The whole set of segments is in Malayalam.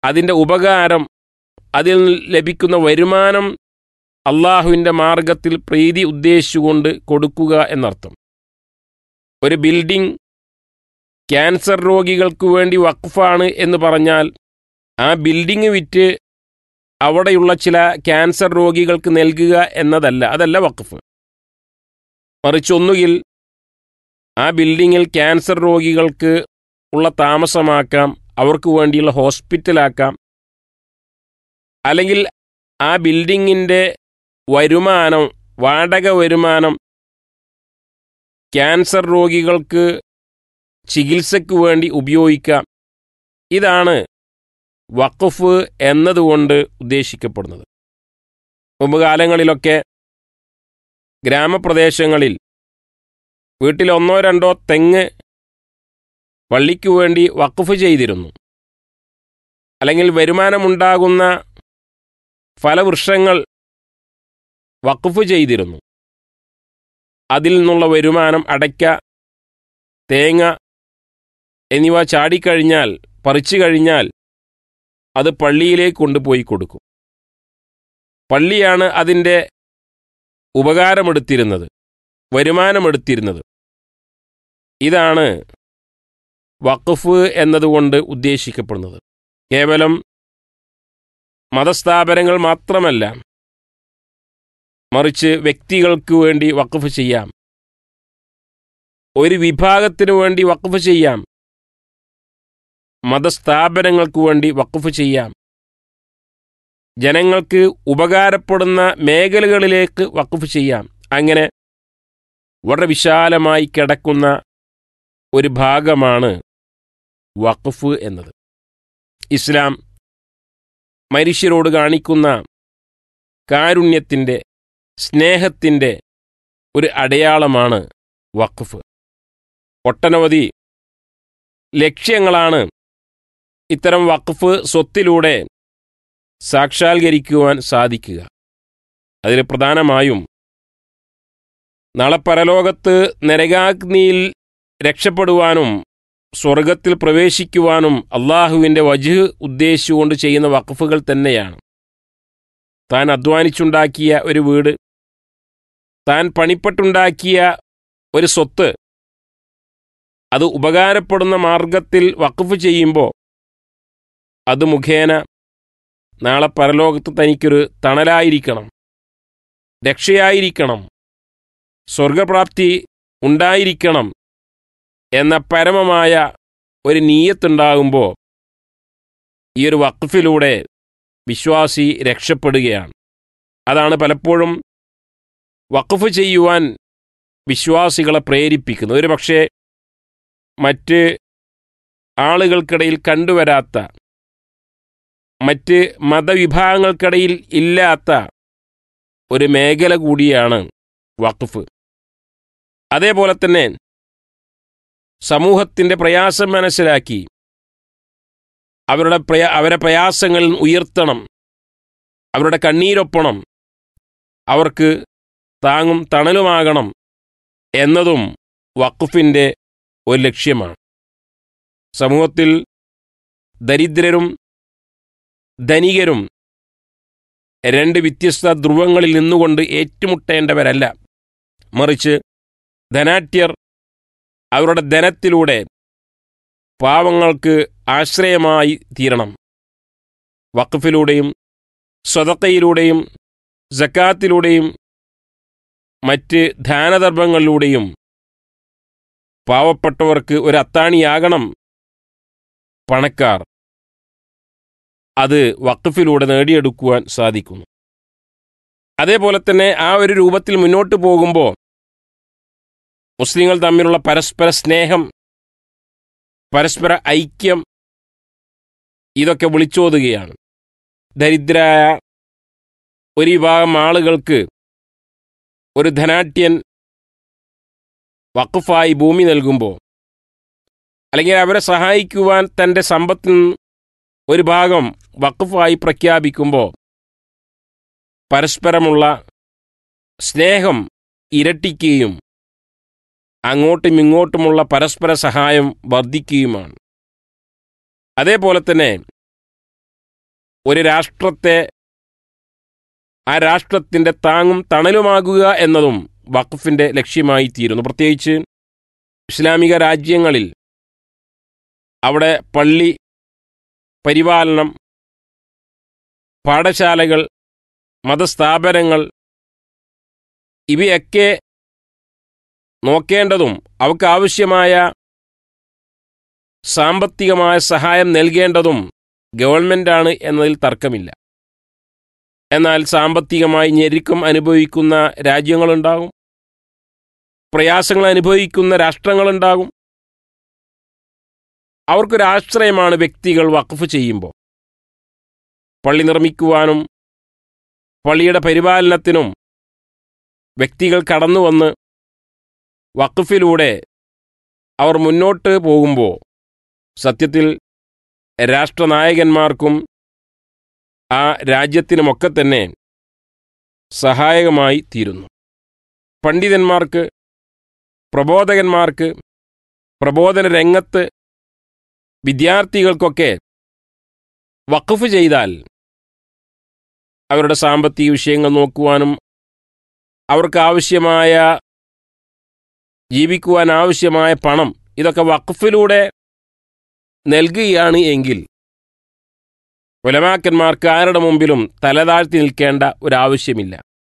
അതിൻ്റെ ഉപകാരം അതിൽ ലഭിക്കുന്ന വരുമാനം അള്ളാഹുവിൻ്റെ മാർഗത്തിൽ പ്രീതി ഉദ്ദേശിച്ചുകൊണ്ട് കൊടുക്കുക എന്നർത്ഥം ഒരു ബിൽഡിംഗ് ക്യാൻസർ രോഗികൾക്ക് വേണ്ടി വഖഫാണ് എന്ന് പറഞ്ഞാൽ ആ ബിൽഡിംഗ് വിറ്റ് അവിടെയുള്ള ചില ക്യാൻസർ രോഗികൾക്ക് നൽകുക എന്നതല്ല അതല്ല വഖഫ് മറിച്ച് ഒന്നുകിൽ ആ ബിൽഡിങ്ങിൽ ക്യാൻസർ രോഗികൾക്ക് ഉള്ള താമസമാക്കാം അവർക്ക് വേണ്ടിയുള്ള ഹോസ്പിറ്റലാക്കാം അല്ലെങ്കിൽ ആ ബിൽഡിങ്ങിൻ്റെ വരുമാനം വാടക വരുമാനം ക്യാൻസർ രോഗികൾക്ക് ചികിത്സയ്ക്ക് വേണ്ടി ഉപയോഗിക്കാം ഇതാണ് വഖഫ് എന്നതുകൊണ്ട് ഉദ്ദേശിക്കപ്പെടുന്നത് മുമ്പ് കാലങ്ങളിലൊക്കെ ഗ്രാമപ്രദേശങ്ങളിൽ വീട്ടിൽ ഒന്നോ രണ്ടോ തെങ്ങ് പള്ളിക്കു വേണ്ടി വഖഫ് ചെയ്തിരുന്നു അല്ലെങ്കിൽ വരുമാനമുണ്ടാകുന്ന ഫലവൃക്ഷങ്ങൾ വഖഫ് ചെയ്തിരുന്നു അതിൽ നിന്നുള്ള വരുമാനം അടയ്ക്ക തേങ്ങ എന്നിവ ചാടിക്കഴിഞ്ഞാൽ പറിച്ചു കഴിഞ്ഞാൽ അത് പള്ളിയിലേക്ക് കൊണ്ടുപോയി കൊടുക്കും പള്ളിയാണ് അതിൻ്റെ ഉപകാരമെടുത്തിരുന്നത് വരുമാനമെടുത്തിരുന്നത് ഇതാണ് വഖഫ് എന്നതുകൊണ്ട് ഉദ്ദേശിക്കപ്പെടുന്നത് കേവലം മതസ്ഥാപനങ്ങൾ മാത്രമല്ല മറിച്ച് വ്യക്തികൾക്ക് വേണ്ടി വഖഫ് ചെയ്യാം ഒരു വിഭാഗത്തിനു വേണ്ടി വഖഫ് ചെയ്യാം മതസ്ഥാപനങ്ങൾക്ക് വേണ്ടി വഖഫ് ചെയ്യാം ജനങ്ങൾക്ക് ഉപകാരപ്പെടുന്ന മേഖലകളിലേക്ക് വഖഫ് ചെയ്യാം അങ്ങനെ വളരെ വിശാലമായി കിടക്കുന്ന ഒരു ഭാഗമാണ് വഖഫ് എന്നത് ഇസ്ലാം മനുഷ്യരോട് കാണിക്കുന്ന കാരുണ്യത്തിൻ്റെ സ്നേഹത്തിൻ്റെ ഒരു അടയാളമാണ് വഖഫ് ഒട്ടനവധി ലക്ഷ്യങ്ങളാണ് ഇത്തരം വഖഫ് സ്വത്തിലൂടെ സാക്ഷാത്കരിക്കുവാൻ സാധിക്കുക അതിൽ പ്രധാനമായും നാളെ പരലോകത്ത് നരകാഗ്നിയിൽ രക്ഷപ്പെടുവാനും സ്വർഗത്തിൽ പ്രവേശിക്കുവാനും അള്ളാഹുവിൻ്റെ വജ് ഉദ്ദേശിച്ചുകൊണ്ട് ചെയ്യുന്ന വഖഫുകൾ തന്നെയാണ് താൻ അധ്വാനിച്ചുണ്ടാക്കിയ ഒരു വീട് താൻ പണിപ്പെട്ടുണ്ടാക്കിയ ഒരു സ്വത്ത് അത് ഉപകാരപ്പെടുന്ന മാർഗത്തിൽ വഖഫ് ചെയ്യുമ്പോൾ അത് മുഖേന നാളെ പരലോകത്ത് തനിക്കൊരു തണലായിരിക്കണം രക്ഷയായിരിക്കണം സ്വർഗപ്രാപ്തി ഉണ്ടായിരിക്കണം എന്ന പരമമായ ഒരു നീയത്തുണ്ടാകുമ്പോൾ ഈ ഒരു വഖഫിലൂടെ വിശ്വാസി രക്ഷപ്പെടുകയാണ് അതാണ് പലപ്പോഴും വഖഫ് ചെയ്യുവാൻ വിശ്വാസികളെ പ്രേരിപ്പിക്കുന്നത് ഒരു പക്ഷേ മറ്റ് ആളുകൾക്കിടയിൽ കണ്ടുവരാത്ത മറ്റ് മതവിഭാഗങ്ങൾക്കിടയിൽ ഇല്ലാത്ത ഒരു മേഖല കൂടിയാണ് വഖഫ് അതേപോലെ തന്നെ സമൂഹത്തിൻ്റെ പ്രയാസം മനസ്സിലാക്കി അവരുടെ പ്രയാ അവരെ പ്രയാസങ്ങളിൽ ഉയർത്തണം അവരുടെ കണ്ണീരൊപ്പണം അവർക്ക് താങ്ങും തണലുമാകണം എന്നതും വഖഫിൻ്റെ ഒരു ലക്ഷ്യമാണ് സമൂഹത്തിൽ ദരിദ്രരും ധനികരും രണ്ട് വ്യത്യസ്ത ധ്രുവങ്ങളിൽ നിന്നുകൊണ്ട് ഏറ്റുമുട്ടേണ്ടവരല്ല മറിച്ച് ധനാട്യർ അവരുടെ ധനത്തിലൂടെ പാവങ്ങൾക്ക് ആശ്രയമായി തീരണം വഖഫിലൂടെയും സ്വതക്കയിലൂടെയും ജക്കാത്തിലൂടെയും മറ്റ് ദാനധർമ്മങ്ങളിലൂടെയും പാവപ്പെട്ടവർക്ക് ഒരു അത്താണിയാകണം പണക്കാർ അത് വഖഫിലൂടെ നേടിയെടുക്കുവാൻ സാധിക്കുന്നു അതേപോലെ തന്നെ ആ ഒരു രൂപത്തിൽ മുന്നോട്ട് പോകുമ്പോൾ മുസ്ലിങ്ങൾ തമ്മിലുള്ള പരസ്പര സ്നേഹം പരസ്പര ഐക്യം ഇതൊക്കെ വിളിച്ചോതുകയാണ് ദരിദ്രായ ഒരു വിഭാഗം ആളുകൾക്ക് ഒരു ധനാട്യൻ വഖഫായി ഭൂമി നൽകുമ്പോൾ അല്ലെങ്കിൽ അവരെ സഹായിക്കുവാൻ തൻ്റെ സമ്പത്തിൽ നിന്ന് ഒരു ഭാഗം വഖഫായി പ്രഖ്യാപിക്കുമ്പോൾ പരസ്പരമുള്ള സ്നേഹം ഇരട്ടിക്കുകയും അങ്ങോട്ടും ഇങ്ങോട്ടുമുള്ള പരസ്പര സഹായം വർദ്ധിക്കുകയുമാണ് അതേപോലെ തന്നെ ഒരു രാഷ്ട്രത്തെ ആ രാഷ്ട്രത്തിൻ്റെ താങ്ങും തണലുമാകുക എന്നതും വഖഫിൻ്റെ ലക്ഷ്യമായി തീരുന്നു പ്രത്യേകിച്ച് ഇസ്ലാമിക രാജ്യങ്ങളിൽ അവിടെ പള്ളി പരിപാലനം പാഠശാലകൾ മതസ്ഥാപനങ്ങൾ ഇവയൊക്കെ നോക്കേണ്ടതും അവർക്ക് ആവശ്യമായ സാമ്പത്തികമായ സഹായം നൽകേണ്ടതും ഗവൺമെൻറ്റാണ് എന്നതിൽ തർക്കമില്ല എന്നാൽ സാമ്പത്തികമായി ഞെരുക്കം അനുഭവിക്കുന്ന രാജ്യങ്ങളുണ്ടാകും പ്രയാസങ്ങൾ അനുഭവിക്കുന്ന രാഷ്ട്രങ്ങളുണ്ടാകും അവർക്കൊരാശ്രയമാണ് വ്യക്തികൾ വഖഫ് ചെയ്യുമ്പോൾ പള്ളി നിർമ്മിക്കുവാനും പള്ളിയുടെ പരിപാലനത്തിനും വ്യക്തികൾ കടന്നു വന്ന് വഖഫിലൂടെ അവർ മുന്നോട്ട് പോകുമ്പോൾ സത്യത്തിൽ രാഷ്ട്രനായകന്മാർക്കും ആ രാജ്യത്തിനുമൊക്കെ തന്നെ സഹായകമായി തീരുന്നു പണ്ഡിതന്മാർക്ക് പ്രബോധകന്മാർക്ക് പ്രബോധന രംഗത്ത് വിദ്യാർത്ഥികൾക്കൊക്കെ വഖഫ് ചെയ്താൽ അവരുടെ സാമ്പത്തിക വിഷയങ്ങൾ നോക്കുവാനും അവർക്ക് ആവശ്യമായ ജീവിക്കുവാൻ ആവശ്യമായ പണം ഇതൊക്കെ വഖഫിലൂടെ നൽകുകയാണ് എങ്കിൽ ഉലമാക്കന്മാർക്ക് ആരുടെ മുമ്പിലും തലതാഴ്ത്തി നിൽക്കേണ്ട ഒരാവശ്യമില്ല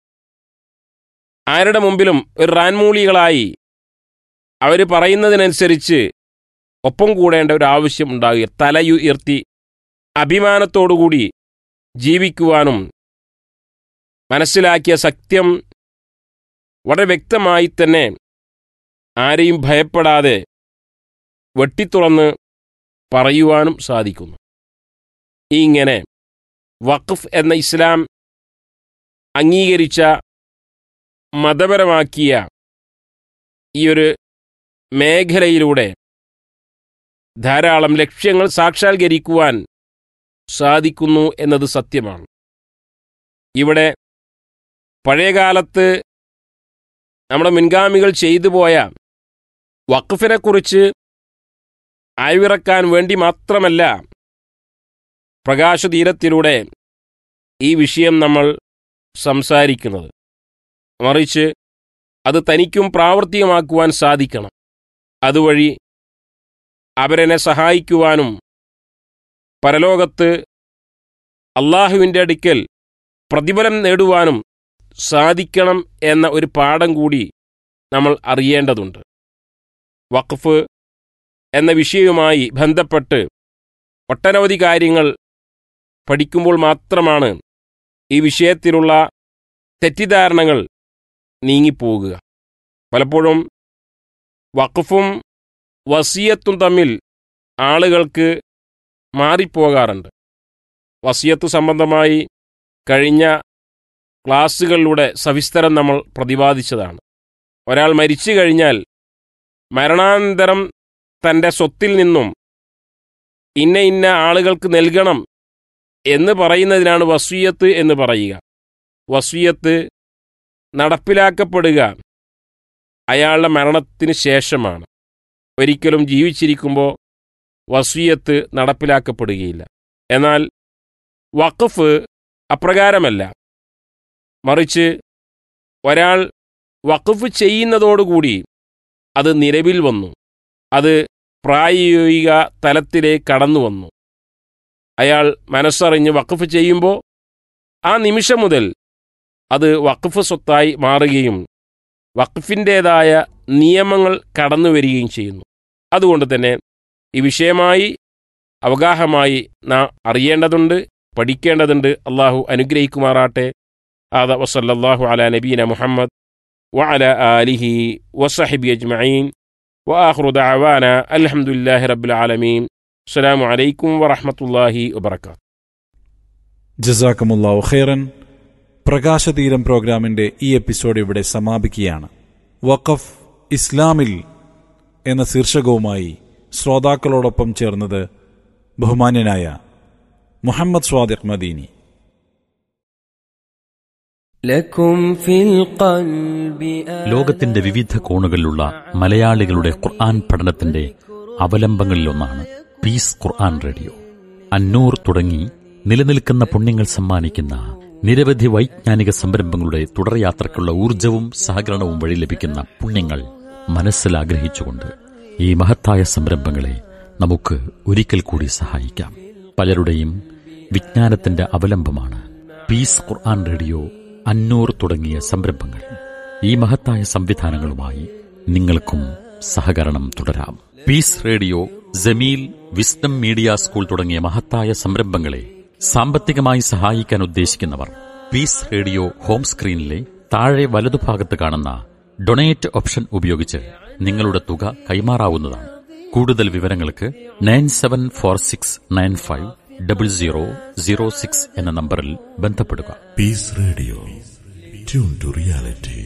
ആരുടെ മുമ്പിലും ഒരു റാൻമൂളികളായി അവർ പറയുന്നതിനനുസരിച്ച് ഒപ്പം കൂടേണ്ട ഒരു ആവശ്യം ഉണ്ടാകുക തലയുയർത്തി അഭിമാനത്തോടുകൂടി ജീവിക്കുവാനും മനസ്സിലാക്കിയ സത്യം വളരെ വ്യക്തമായി തന്നെ ആരെയും ഭയപ്പെടാതെ വെട്ടിത്തുറന്ന് പറയുവാനും സാധിക്കുന്നു ഇങ്ങനെ വഖഫ് എന്ന ഇസ്ലാം അംഗീകരിച്ച മതപരമാക്കിയ ഈ ഒരു മേഖലയിലൂടെ ധാരാളം ലക്ഷ്യങ്ങൾ സാക്ഷാത്കരിക്കുവാൻ സാധിക്കുന്നു എന്നത് സത്യമാണ് ഇവിടെ പഴയകാലത്ത് നമ്മുടെ മുൻഗാമികൾ ചെയ്തു പോയ വഖഫിനെക്കുറിച്ച് അയവിറക്കാൻ വേണ്ടി മാത്രമല്ല പ്രകാശതീരത്തിലൂടെ ഈ വിഷയം നമ്മൾ സംസാരിക്കുന്നത് മറിച്ച് അത് തനിക്കും പ്രാവർത്തികമാക്കുവാൻ സാധിക്കണം അതുവഴി അവരെന്നെ സഹായിക്കുവാനും പരലോകത്ത് അള്ളാഹുവിൻ്റെ അടുക്കൽ പ്രതിഫലം നേടുവാനും സാധിക്കണം എന്ന ഒരു പാഠം കൂടി നമ്മൾ അറിയേണ്ടതുണ്ട് വഖഫ് എന്ന വിഷയവുമായി ബന്ധപ്പെട്ട് ഒട്ടനവധി കാര്യങ്ങൾ പഠിക്കുമ്പോൾ മാത്രമാണ് ഈ വിഷയത്തിലുള്ള തെറ്റിദ്ധാരണകൾ നീങ്ങിപ്പോകുക പലപ്പോഴും വഖഫും വസിയത്തും തമ്മിൽ ആളുകൾക്ക് മാറിപ്പോകാറുണ്ട് വസിയത്ത് സംബന്ധമായി കഴിഞ്ഞ ക്ലാസ്സുകളിലൂടെ സവിസ്തരം നമ്മൾ പ്രതിപാദിച്ചതാണ് ഒരാൾ മരിച്ചു കഴിഞ്ഞാൽ മരണാനന്തരം തൻ്റെ സ്വത്തിൽ നിന്നും ഇന്ന ഇന്ന ആളുകൾക്ക് നൽകണം എന്ന് പറയുന്നതിനാണ് വസീയത്ത് എന്ന് പറയുക വസീയത്ത് നടപ്പിലാക്കപ്പെടുക അയാളുടെ മരണത്തിന് ശേഷമാണ് ഒരിക്കലും ജീവിച്ചിരിക്കുമ്പോൾ വസീയത്ത് നടപ്പിലാക്കപ്പെടുകയില്ല എന്നാൽ വഖഫ് അപ്രകാരമല്ല മറിച്ച് ഒരാൾ വഖഫ് ചെയ്യുന്നതോടുകൂടി അത് നിലവിൽ വന്നു അത് പ്രായോഗിക തലത്തിലേക്ക് കടന്നു വന്നു അയാൾ മനസ്സറിഞ്ഞ് വഖഫ് ചെയ്യുമ്പോൾ ആ നിമിഷം മുതൽ അത് വഖഫ് സ്വത്തായി മാറുകയും വഖഫിൻ്റേതായ നിയമങ്ങൾ കടന്നു വരികയും ചെയ്യുന്നു അതുകൊണ്ട് തന്നെ ഈ വിഷയമായി അവഗാഹമായി നാം അറിയേണ്ടതുണ്ട് പഠിക്കേണ്ടതുണ്ട് അള്ളാഹു അനുഗ്രഹിക്കുമാറാട്ടെ ആദ വസല്ലാഹു അല നബീന മുഹമ്മദ് وعلى آله وصحبه أجمعين وآخر دعوانا الحمد لله رب العالمين السلام عليكم ورحمة الله وبركاته ജസാക്കമുല്ലാഹു ഖൈറൻ പ്രകാശതീരം പ്രോഗ്രാമിന്റെ ഈ എപ്പിസോഡ് ഇവിടെ സമാപിക്കുകയാണ് വഖഫ് ഇസ്ലാമിൽ എന്ന ശീർഷകവുമായി ശ്രോതാക്കളോടൊപ്പം ചേർന്നത് ബഹുമാന്യനായ മുഹമ്മദ് സ്വാദിഖ് മദീനി ലോകത്തിന്റെ വിവിധ കോണുകളിലുള്ള മലയാളികളുടെ ഖുർആൻ പഠനത്തിന്റെ അവലംബങ്ങളിലൊന്നാണ് പീസ് ഖുർആൻ റേഡിയോ അന്നൂർ തുടങ്ങി നിലനിൽക്കുന്ന പുണ്യങ്ങൾ സമ്മാനിക്കുന്ന നിരവധി വൈജ്ഞാനിക സംരംഭങ്ങളുടെ തുടർയാത്രയ്ക്കുള്ള ഊർജവും സഹകരണവും വഴി ലഭിക്കുന്ന പുണ്യങ്ങൾ മനസ്സിൽ ആഗ്രഹിച്ചുകൊണ്ട് ഈ മഹത്തായ സംരംഭങ്ങളെ നമുക്ക് ഒരിക്കൽ കൂടി സഹായിക്കാം പലരുടെയും വിജ്ഞാനത്തിന്റെ അവലംബമാണ് പീസ് ഖുർആൻ റേഡിയോ അന്നൂർ തുടങ്ങിയ സംരംഭങ്ങൾ ഈ മഹത്തായ സംവിധാനങ്ങളുമായി നിങ്ങൾക്കും സഹകരണം തുടരാം peace radio Jameel wisdom media school തുടങ്ങിയ മഹത്തായ സംരംഭങ്ങളെ സാമ്പത്തികമായി സഹായിക്കാൻ ഉദ്ദേശിക്കുന്നവർ പീസ് റേഡിയോ ഹോം സ്ക്രീനിലെ താഴെ വലതുഭാഗത്ത് കാണുന്ന ഡൊണേറ്റ് ഓപ്ഷൻ ഉപയോഗിച്ച് നിങ്ങളുടെ തുക കൈമാറാവുന്നതാണ് കൂടുതൽ വിവരങ്ങൾക്ക് nine seven four six nine five double zero zero six എന്ന നമ്പറിൽ ബന്ധപ്പെടുക Peace Radio. Tune to reality.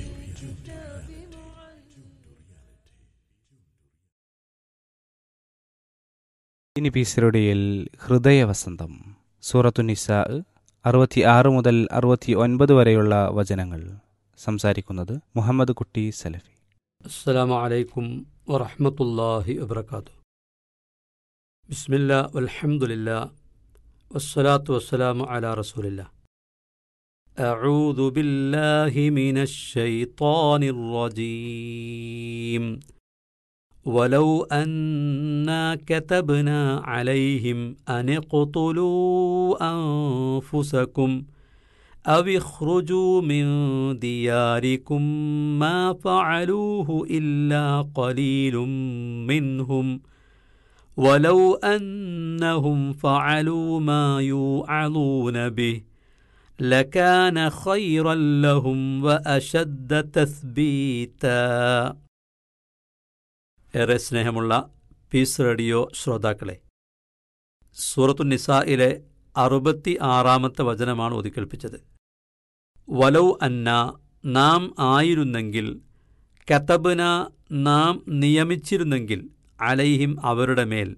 ഇനി പീസറുടിയിൽ ഹൃദയവസന്തം സൂറത്തു നിസാ അറുപത്തി ആറ് മുതൽ അറുപത്തി ഒൻപത് വരെയുള്ള വചനങ്ങൾ സംസാരിക്കുന്നത് മുഹമ്മദ് കുട്ടി സലഫി السلام عليكم ورحمة الله وبركاته بسم الله والحمد لله والصلاة والسلام على رسول الله أعوذ بالله من الشيطان الرجيم ولو أنا كتبنا عليهم أن اقتلوا أنفسكم أو اخرجوا من دياركم ما فعلوه إلا قليل منهم ولو أنهم فعلوا ما يوعظون به لكان خيرا لهم وأشد تثبيتا ഏറെ സ്നേഹമുള്ള പീസ് റേഡിയോ ശ്രോതാക്കളെ സൂറത്തു നിസായിലെ അറുപത്തി ആറാമത്തെ വചനമാണ് ഒതുക്കേൽപ്പിച്ചത് വലൗ അന്ന നാം ആയിരുന്നെങ്കിൽ കതബന നാം നിയമിച്ചിരുന്നെങ്കിൽ അലൈഹിം അവരുടെ മേൽ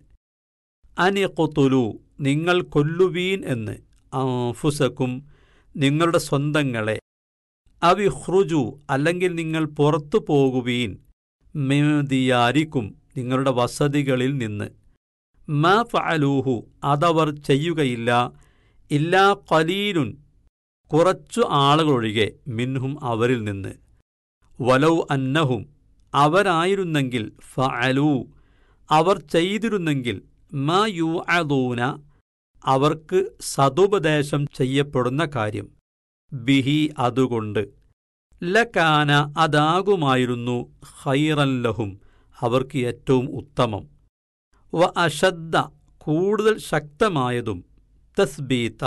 അനിഖുതുലു നിങ്ങൾ കൊല്ലുവീൻ എന്ന് അംഫുസക്കും നിങ്ങളുടെ സ്വന്തങ്ങളെ അവിഹ്റുജു അല്ലെങ്കിൽ നിങ്ങൾ പുറത്തു പോകുവീൻ മേദിയാരിക്കും നിങ്ങളുടെ വസതികളിൽ നിന്ന് മാ ഫഅലൂഹു അതവർ ചെയ്യുകയില്ല ഇല്ലാ കലീലുൻ കുറച്ചു ആളുകളൊഴികെ മിൻഹും അവരിൽ നിന്ന് വലൗ അന്നഹും അവരായിരുന്നെങ്കിൽ ഫഅലൂ അവർ ചെയ്തിരുന്നെങ്കിൽ മാ യു അദൂന അവർക്ക് സതുപദേശം ചെയ്യപ്പെടുന്ന കാര്യം ബിഹി അതുകൊണ്ട് ലക്കാന അതാകുമായിരുന്നു ഹൈറല്ലഹും അവർക്ക് ഏറ്റവും ഉത്തമം വ അശദ്ദ കൂടുതൽ ശക്തമായതും തസ്ബീത്ത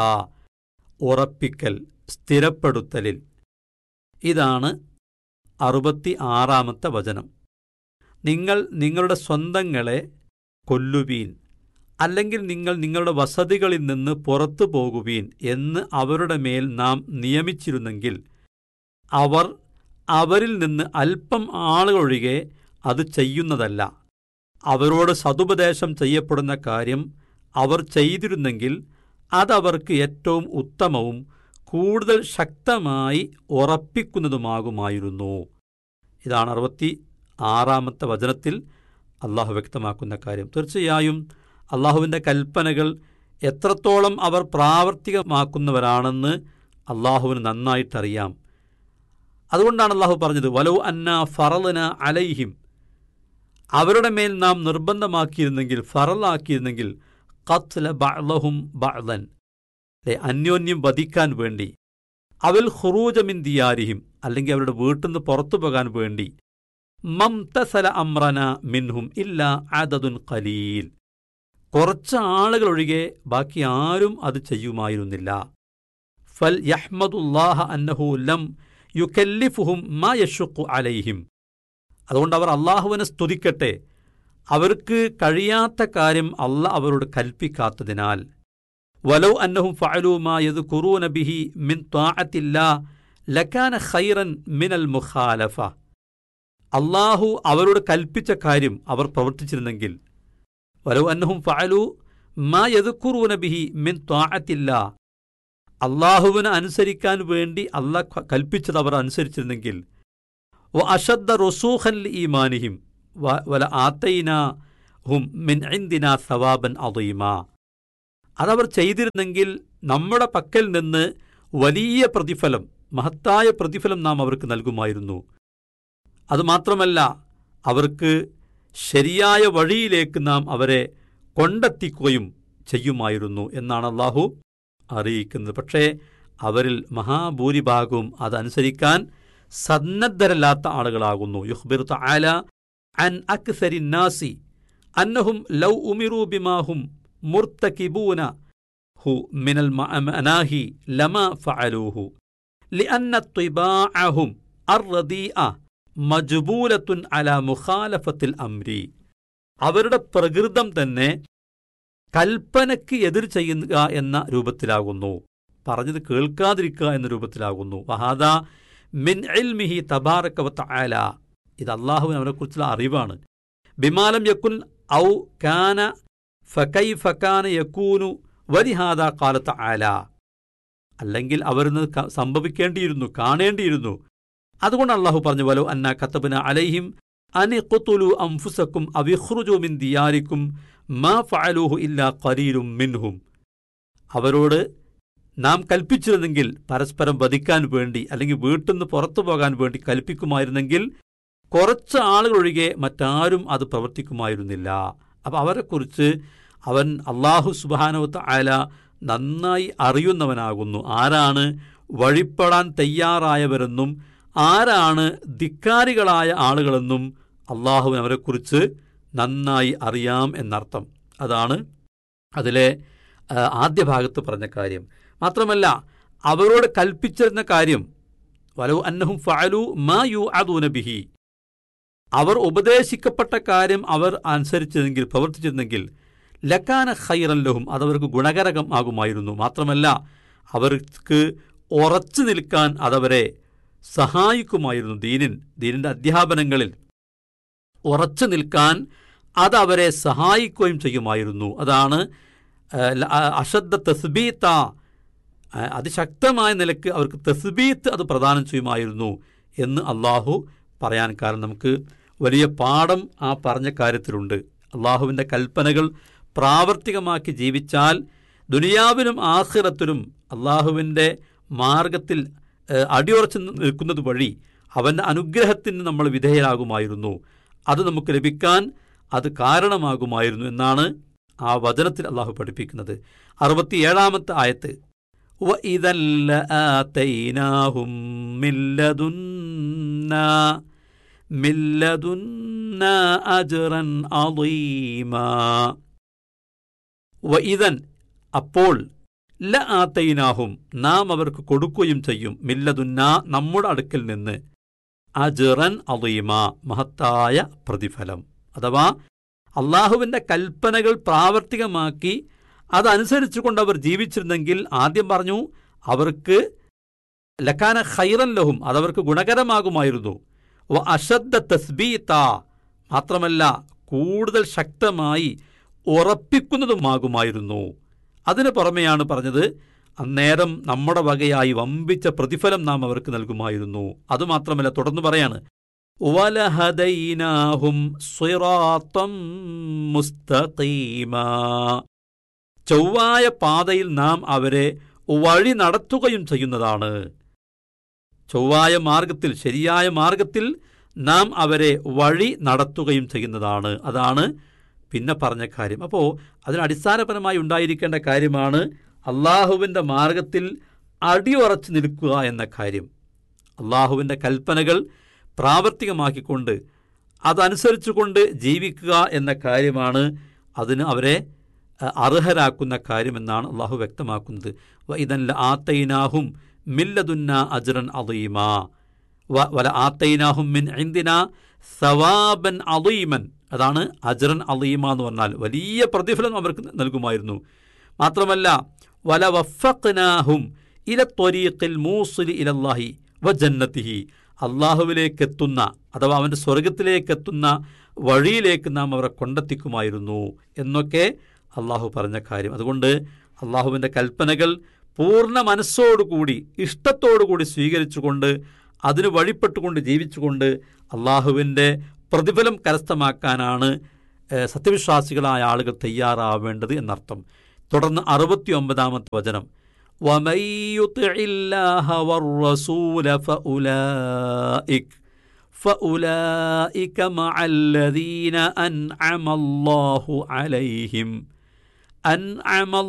ഉറപ്പിക്കൽ സ്ഥിരപ്പെടുത്തലിൽ ഇതാണ് അറുപത്തി ആറാമത്തെ വചനം നിങ്ങൾ നിങ്ങളുടെ സ്വന്തങ്ങളെ കൊല്ലുവീൻ അല്ലെങ്കിൽ നിങ്ങൾ നിങ്ങളുടെ വസതികളിൽ നിന്ന് പുറത്തു പോകുവീൻ എന്ന് അവരുടെ മേൽ നാം നിയമിച്ചിരുന്നെങ്കിൽ അവർ അവരിൽ നിന്ന് അല്പം ആളുകളൊഴികെ അത് ചെയ്യുന്നതല്ല അവരോട് സതുപദേശം ചെയ്യപ്പെടുന്ന കാര്യം അവർ ചെയ്തിരുന്നെങ്കിൽ അതവർക്ക് ഏറ്റവും ഉത്തമവും കൂടുതൽ ശക്തമായി ഉറപ്പിക്കുന്നതുമാകുമായിരുന്നു ഇതാണ് അറുപത്തി ആറാമത്തെ വചനത്തിൽ അള്ളാഹു വ്യക്തമാക്കുന്ന കാര്യം തീർച്ചയായും അള്ളാഹുവിൻ്റെ കൽപ്പനകൾ എത്രത്തോളം അവർ പ്രാവർത്തികമാക്കുന്നവരാണെന്ന് അള്ളാഹുവിന് നന്നായിട്ടറിയാം അതുകൊണ്ടാണ് അള്ളാഹു പറഞ്ഞത് വലോ അന്ന ഫറലന അലൈഹിം അവരുടെ മേൽ നാം നിർബന്ധമാക്കിയിരുന്നെങ്കിൽ ഫറലാക്കിയിരുന്നെങ്കിൽ ഖത്ല ബഅ്ലഹും ബഅ്ലൻ അല്ലെ അന്യോന്യം വധിക്കാൻ വേണ്ടി അവൽ ഖുറൂജമിൻ ദിയാരിഹിം അല്ലെങ്കിൽ അവരുടെ വീട്ടിൽ നിന്ന് പുറത്തു പോകാൻ വേണ്ടി മംതസല അമ്രന മിൻഹും ഇല്ല അദദുൻ ഖലീൽ കുറച്ച് ആളുകൾ ഒഴികെ ബാക്കി ആരും അത് ചെയ്യുമായിരുന്നില്ല ഫൽ യഹ്മദുല്ലാഹ അന്നഹു ലം യുക്കല്ലിഫുഹും മാ യഷുഖു അലൈഹിം അതുകൊണ്ട് അവർ അള്ളാഹുവിനെ സ്തുതിക്കട്ടെ അവർക്ക് കഴിയാത്ത കാര്യം അല്ല അവരോട് കൽപ്പിക്കാത്തതിനാൽ വലൗ അന്നഹും ഫഅലൂ മാ യദ്കുറൂന ബിഹി മിൻ ത്വാഅത്തില്ലാ ലകാന ഖൈറൻ മിനൽ മുഖാലഫ അള്ളാഹു അവരോട് കൽപ്പിച്ച കാര്യം അവർ പ്രവർത്തിച്ചിരുന്നെങ്കിൽ വലൗ അന്നഹും ഫഅലൂ മാ യദ്കുറൂന ബിഹി മിൻ ത്വാഅത്തില്ലാ അള്ളാഹുവിനെ അനുസരിക്കാൻ വേണ്ടി അള്ളാഹ് കൽപ്പിച്ചത് അവർ അനുസരിച്ചിരുന്നെങ്കിൽ വ അഷദ്ദ റൊസൂഖൻ ഈമാനിഹിം വല ആത്തൈന ഹും മിൻ ഇന്ദിന സവാബൻ അദീമ അതവർ ചെയ്തിരുന്നെങ്കിൽ നമ്മുടെ പക്കൽ നിന്ന് വലിയ പ്രതിഫലം മഹത്തായ പ്രതിഫലം നാം അവർക്ക് നൽകുമായിരുന്നു അതുമാത്രമല്ല അവർക്ക് ശരിയായ വഴിയിലേക്ക് നാം അവരെ കൊണ്ടെത്തിക്കുകയും ചെയ്യുമായിരുന്നു എന്നാണ് അള്ളാഹു അറിയിക്കുന്നത് പക്ഷേ അവരിൽ മഹാഭൂരിഭാഗവും അതനുസരിക്കാൻ സന്നദ്ധരല്ലാത്ത ആളുകളാകുന്നു യുഹ്ബിർ തആല അൻ അക്സരി നാസി അന്നഹും ലൗ ഉമിറു ബിമാഹും മുർത്തകിബൂന ഹു മിനൽ മനാഹി ലമ ഫഅലൂഹു لأن طباعهم الرديئة മജ്ബൂലത്തുൻ അല മുഖാലഫത്തിൽ അംരി അവരുടെ പ്രകൃതം തന്നെ കൽപ്പനയ്ക്ക് എതിർ ചെയ്യുക എന്ന രൂപത്തിലാകുന്നു പറഞ്ഞത് കേൾക്കാതിരിക്കുക എന്ന രൂപത്തിലാകുന്നു വഹാദ മിൻ ഇൽമിഹി തബാറക്കവത്ത ആല ഇത് അള്ളാഹുവിന് അവനെക്കുറിച്ചുള്ള അറിവാണ് ബിമാലം യക്കുൻ ഔ കാന ഫകൈ ഫക്കാന യക്കൂനു വലിഹാദ കാലത്ത ആല അല്ലെങ്കിൽ അവരിന്ന് ക- സംഭവിക്കേണ്ടിയിരുന്നു കാണേണ്ടിയിരുന്നു അതുകൊണ്ട് അള്ളാഹു പറഞ്ഞു വലോ അന്ന കത്തബന അലൈഹിം അനി ഖുത്തുലു അംഫുസക്കും അവിഖ്റുജു മിൻ ദിയാരിക്കും മാ ഫഅലൂഹു ഇല്ലാ ഖലീലും മിൻഹും അവരോട് നാം കൽപ്പിച്ചിരുന്നെങ്കിൽ പരസ്പരം വധിക്കാൻ വേണ്ടി അല്ലെങ്കിൽ വീട്ടിൽ നിന്ന് പുറത്തു പോകാൻ വേണ്ടി കൽപ്പിക്കുമായിരുന്നെങ്കിൽ കുറച്ച് ആളുകൾ ഒഴികെ മറ്റാരും അത് പ്രവർത്തിക്കുമായിരുന്നില്ല അപ്പം അവരെക്കുറിച്ച് അവൻ അള്ളാഹു സുബാനവത്ത് ആല നന്നായി അറിയുന്നവനാകുന്നു ആരാണ് വഴിപ്പെടാൻ തയ്യാറായവരെന്നും ആരാണ് ധിക്കാരികളായ ആളുകളെന്നും അള്ളാഹുവിന് അവരെക്കുറിച്ച് നന്നായി അറിയാം എന്നർത്ഥം അതാണ് അതിലെ ആ, ആദ്യ ഭാഗത്ത് പറഞ്ഞ കാര്യം മാത്രമല്ല അവരോട് കൽപ്പിച്ചിരുന്ന കാര്യം വലു അന്നഹും ഫഅലു മാ യു ബിഹി അവർ ഉപദേശിക്കപ്പെട്ട കാര്യം അവർ അനുസരിച്ചിരുന്നെങ്കിൽ പ്രവർത്തിച്ചിരുന്നെങ്കിൽ ലക്കാന ഖൈറൻ ലഹും അതവർക്ക് ഗുണകരകം ആകുമായിരുന്നു മാത്രമല്ല അവർക്ക് ഉറച്ചു നിൽക്കാൻ അതവരെ സഹായിക്കുമായിരുന്നു ദീനിൻ ദീനിന്റെ അധ്യാപനങ്ങളിൽ ഉറച്ചു നിൽക്കാൻ അതവരെ സഹായിക്കുകയും ചെയ്യുമായിരുന്നു അതാണ് ആ, ല- ആ, അശദ്ധ തസ്ബീത്ത ആ, അതിശക്തമായ നിലക്ക് അവർക്ക് തസ്ബീത്ത് അത് പ്രദാനം ചെയ്യുമായിരുന്നു എന്ന് അള്ളാഹു പറയാൻ കാരണം നമുക്ക് വലിയ പാഠം ആ പറഞ്ഞ കാര്യത്തിലുണ്ട് അള്ളാഹുവിൻ്റെ കൽപ്പനകൾ പ്രാവർത്തികമാക്കി ജീവിച്ചാൽ ദുനിയാവിനും ആഖിറത്തിനും അള്ളാഹുവിൻ്റെ മാർഗത്തിൽ ഏഹ്, അടിയുറച്ചു നിൽക്കുന്നത് വഴി അവൻ്റെ അനുഗ്രഹത്തിന് നമ്മൾ വിധേയരാകുമായിരുന്നു അത് നമുക്ക് ലഭിക്കാൻ അത് കാരണമാകുമായിരുന്നു എന്നാണ് ആ വചനത്തിൽ അള്ളാഹു പഠിപ്പിക്കുന്നത് അറുപത്തിയേഴാമത്തെ ആയത്ത് وَإِذًا لَآتَيْنَاهُم مِّن لَّدُنَّا مِن لَّدُنَّا أَجْرًا عَظِيمًا وَإِذًا അപ്പോൾ ലആതൈനാഹും നാം അവർക്ക് കൊടുക്കുകയും ചെയ്യും മില്ലതുന്ന നമ്മുടെ അടുക്കൽ നിന്ന് അജറൻ അലീമ മഹത്തായ പ്രതിഫലം അഥവാ അള്ളാഹുവിൻ്റെ കൽപ്പനകൾ പ്രാവർത്തികമാക്കി അതനുസരിച്ചുകൊണ്ട് അവർ ജീവിച്ചിരുന്നെങ്കിൽ ആദ്യം പറഞ്ഞു അവർക്ക് ലക്കാന ഖൈറൻ ലഹും അതവർക്ക് ഗുണകരമാകുമായിരുന്നു വ അശദ്ധ തസ്ബീത്ത മാത്രമല്ല കൂടുതൽ ശക്തമായി ഉറപ്പിക്കുന്നതുമാകുമായിരുന്നു അതിനു പുറമെയാണ് പറഞ്ഞത് അന്നേരം നമ്മുടെ വകയായി വമ്പിച്ച പ്രതിഫലം നാം അവർക്ക് നൽകുമായിരുന്നു അതുമാത്രമല്ല തുടർന്ന് പറയാണ് വലഹദൈനാഹും സിറാത്തം മുസ്തഖീമാ ചൊവ്വായ പാതയിൽ നാം അവരെ വഴി നടത്തുകയും ചെയ്യുന്നതാണ് ചൊവ്വായ മാർഗത്തിൽ ശരിയായ മാർഗത്തിൽ നാം അവരെ വഴി നടത്തുകയും ചെയ്യുന്നതാണ് അതാണ് പിന്നെ പറഞ്ഞ കാര്യം അപ്പോൾ അതിന് അടിസ്ഥാനപരമായി ഉണ്ടായിരിക്കേണ്ട കാര്യമാണ് അള്ളാഹുവിൻ്റെ മാർഗത്തിൽ അടിയുറച്ചു നിൽക്കുക എന്ന കാര്യം അള്ളാഹുവിൻ്റെ കൽപ്പനകൾ പ്രാവർത്തികമാക്കിക്കൊണ്ട് അതനുസരിച്ചുകൊണ്ട് ജീവിക്കുക എന്ന കാര്യമാണ് അതിന് അവരെ അഹ്, അർഹരാക്കുന്ന കാര്യമെന്നാണ് അള്ളാഹു വ്യക്തമാക്കുന്നത് വ ഇതല്ല ആത്തൈനാഹും മില്ലതുന്ന അജ്റൻ അലീമാ വ- വല ആത്തൈനാഹും മിൻ ഇന്ദിന സവാബൻ അലീമൻ അതാണ് അജ്റൻ അലീമ എന്ന് പറഞ്ഞാൽ വലിയ പ്രതിഫലം അവർക്ക് നൽകുമായിരുന്നു മാത്രമല്ല വല വഫഖ്നാഹും ഇല ത്വരീഖിൽ മൂസിലി ഇലല്ലാഹി വ ജന്നത്തിഹി അള്ളാഹുവിലേക്കെത്തുന്ന അഥവാ അവൻ്റെ സ്വർഗത്തിലേക്കെത്തുന്ന വഴിയിലേക്ക് നാം അവരെ കൊണ്ടെത്തിക്കുമായിരുന്നു എന്നൊക്കെ അള്ളാഹു പറഞ്ഞ കാര്യം അതുകൊണ്ട് അള്ളാഹുവിൻ്റെ കൽപ്പനകൾ പൂർണ്ണ മനസ്സോടുകൂടി ഇഷ്ടത്തോടുകൂടി സ്വീകരിച്ചുകൊണ്ട് അതിന് വഴിപ്പെട്ടുകൊണ്ട് ജീവിച്ചുകൊണ്ട് അള്ളാഹുവിൻ്റെ പ്രതിഫലം കരസ്ഥമാക്കാനാണ് ഏഹ്, സത്യവിശ്വാസികളായ ആളുകൾ തയ്യാറാവേണ്ടത് എന്നർത്ഥം തുടർന്ന് അറുപത്തി ഒമ്പതാമത്തെ വചനം ومن يطع الله والرسول فأولئك فأولئك مع الذين أنعم الله عليهم أنعم